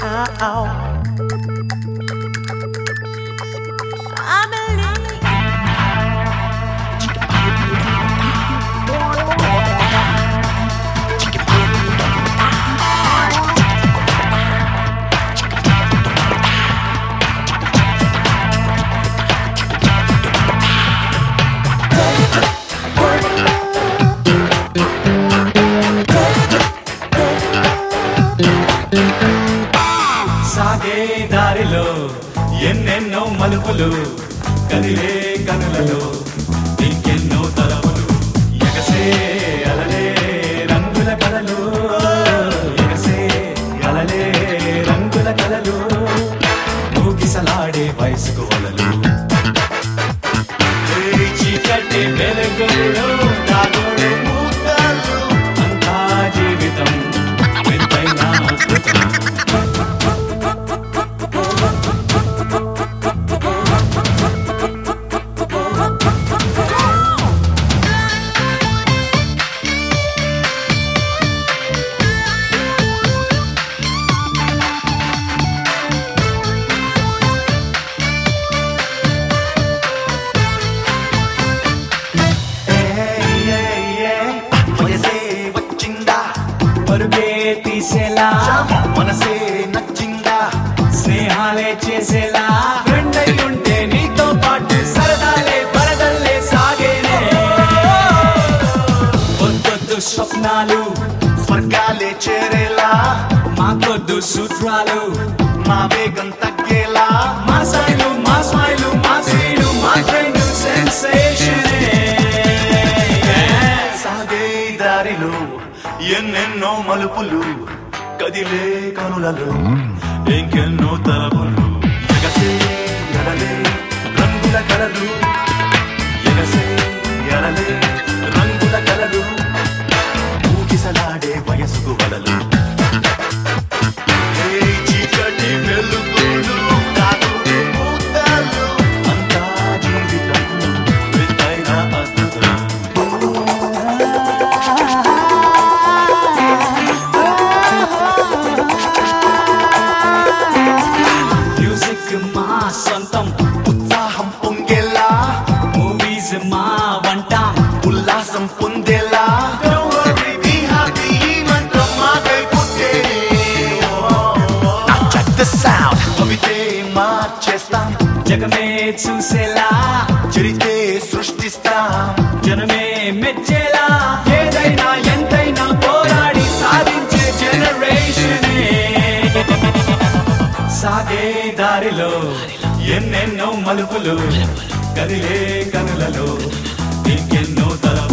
Amelie. సాగే దారిలో ఎన్నెన్నో మలుపులు కదిలే కనులలో ఇంకెన్నో తలపులు ఎగసే అలలే రంగుల కలలు ఎగసే అలలే రంగుల కలలు ఊగిసలాడే వయసుకు వలలు ఏ చీకటి వెలుగులో దాగుడు మూతలు అంతా జీవితం వింతైన అద్భుతం వయసే వచ్చిందా పరుగే తీసేలా మనసే నచ్చిందా స్నేహాలే చేసేలా ఫ్రెండ్ అయి ఉంటే నీతో పాటు సరదాలే పరదల్లే సాగేనే వద్దొద్దు స్వప్నాలు స్వర్గాలే చేరేలా మాకొద్దు సూత్రాలు మా వేగం తగ్గేలా మా సైలు మా స్మైలు మా స్త్రీలు మా ఫ్రెండ్ సెన్సేషన్ సాగే దారిలో ఎన్నెన్నో మలుపులు కదిలే కనులలో ఇంకెన్నో తలపులు ఎగసే ఎడలే రంగుల కలలు ఎగసే ఎడలే రంగుల కలలు ఊగిసలాడే వయసుకు వలలు ఏ చీకటి వెలుగులు కాకులు మూతలు అంతా జీవితం వింతైన అద్భుతం మ్యూజిక్ మా సొంతం ఉత్సాహం పొంగేలా మూవీస్ మా వంట ఉల్లాసం పొందేలా Don't worry, be happy, ఈ మంత్రం మాకై పుట్టే. Now check this out. భవితే మార్చేస్తాం జగమే చూసేలా చరితే సృష్టిస్తాం జనమే మెచ్చేలా ఏదైనా ఎంతైనా పోరాడి సాధించే జనరేషన్ సాగే దారిలో ఎన్నెన్నో మలుపులు కదిలే కనులలో ఇంకెన్నో తల